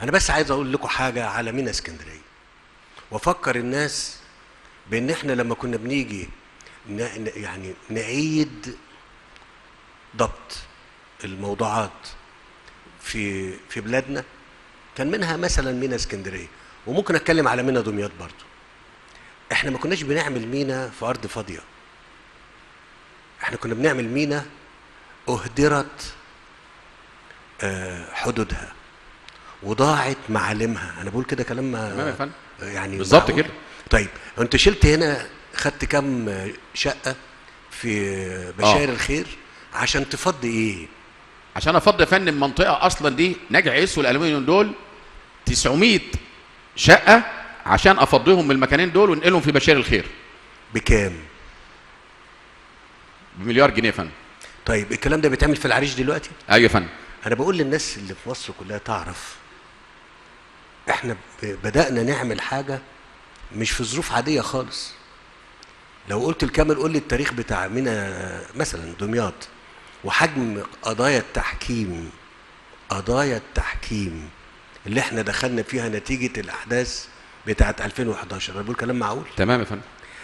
انا بس عايز اقول لكم حاجه على مينا اسكندريه وافكر الناس بان احنا لما كنا بنيجي ن- ن- يعني نعيد ضبط الموضوعات في في بلادنا كان منها مثلا مينا اسكندريه وممكن اتكلم على مينا دمياط برضو احنا ما كناش بنعمل مينا في ارض فاضيه احنا كنا بنعمل مينا اهدرت آه، حدودها وضاعت معالمها انا بقول كده كلام ما- تمام يا فندم. يعني بالظبط معقول؟ كده. طيب انت شلت هنا خدت كام شقه في بشاير آه. الخير عشان تفضي ايه عشان افضي يا فندم منطقه اصلا دي نجع عيسو والالومنيوم دول 900 شقه عشان افضيهم من المكانين دول وانقلهم في بشير الخير بكام بمليار جنيه يا فندم طيب الكلام ده بيتعمل في العريش دلوقتي ايوه يا فندم انا بقول للناس اللي في مصر كلها تعرف احنا ب- بدأنا نعمل حاجة مش في ظروف عادية خالص لو قلت الكامل قول لي التاريخ بتاع مينا مثلا دمياط وحجم قضايا التحكيم قضايا التحكيم اللي احنا دخلنا فيها نتيجة الأحداث بتاعت 2011 انا بقول كلام معقول تمام يا فندم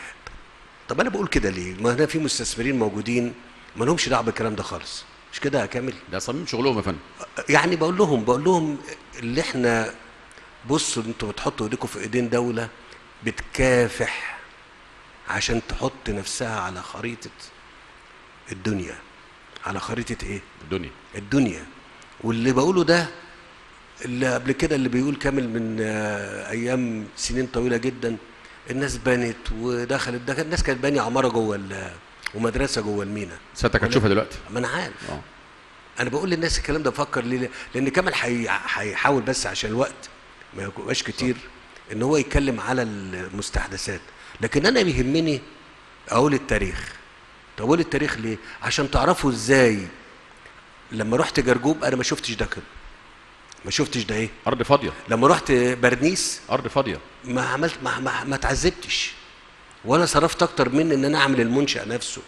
طب انا بقول كده ليه ما هنا في مستثمرين موجودين ما لهمش دعوه بالكلام ده خالص مش كده يا كامل ده صميم شغلهم يا فندم يعني بقول لهم بقول لهم اللي احنا بصوا انتوا بتحطوا ايديكم في ايدين دوله بتكافح عشان تحط نفسها على خريطه الدنيا على خريطه ايه الدنيا الدنيا واللي بقوله ده اللي قبل كده اللي بيقول كامل من آه، ايام سنين طويله جدا الناس بنت ودخلت ده كان- الناس كانت بانيه عماره جوه ال- ومدرسه جوه المينا سيادتك هتشوفها دلوقتي ما انا عارف اه انا بقول للناس الكلام ده بفكر ليه لان كمال حي- هيحاول بس عشان الوقت ما يبقاش كتير ان هو يتكلم على المستحدثات لكن انا بيهمني اقول التاريخ طب اقول التاريخ ليه عشان تعرفوا ازاي لما رحت جرجوب انا ما شفتش ده كده ما شفتش ده ايه ارض فاضيه لما رحت برنيس ارض فاضيه ما عملت ما, ما, ما تعذبتش ولا صرفت اكتر من ان انا اعمل المنشأ نفسه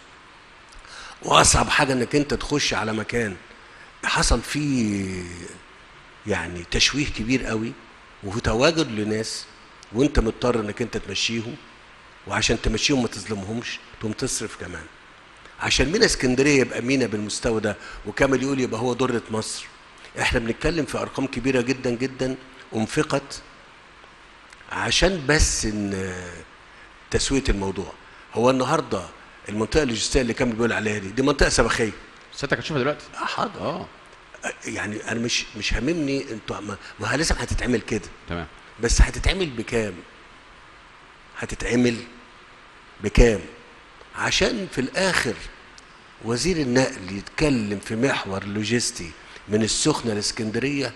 واصعب حاجه انك انت تخش على مكان حصل فيه يعني تشويه كبير قوي وفي تواجد لناس وانت مضطر انك انت تمشيهم وعشان تمشيهم ما تظلمهمش تقوم تصرف كمان عشان مينا اسكندريه يبقى مينا بالمستوى ده وكامل يقول يبقى هو ضره مصر احنا بنتكلم في ارقام كبيره جدا جدا انفقت عشان بس ان تسويه الموضوع هو النهارده المنطقه اللوجستيه اللي كان بيقول عليها دي دي منطقه سبخيه سيادتك هتشوفها دلوقتي آه، حاضر اه يعني انا مش مش هاممني انتوا ما ما هي لازم هتتعمل كده تمام بس هتتعمل بكام هتتعمل بكام عشان في الاخر وزير النقل يتكلم في محور لوجستي من السخنه لاسكندريه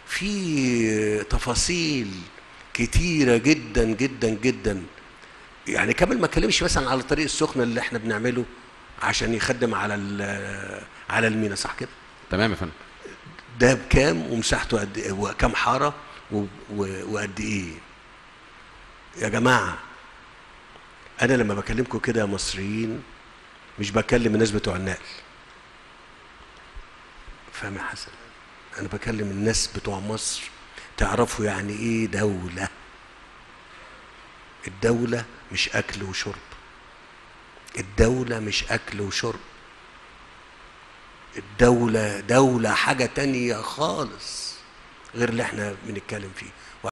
في تفاصيل كتيره جدا جدا جدا يعني كامل ما اتكلمش مثلا على طريق السخنه اللي احنا بنعمله عشان يخدم على ال- على المينا صح كده تمام يا فندم ده بكام ومساحته قد ايه وكام حاره و- و- وقد ايه يا جماعه انا لما بكلمكم كده يا مصريين مش بكلم الناس بتوع النقل فاهم يا حسن انا بكلم الناس بتوع مصر تعرفوا يعني ايه دوله الدوله مش اكل وشرب الدوله مش اكل وشرب الدولة دولة حاجة تانية خالص غير اللي احنا بنتكلم فيه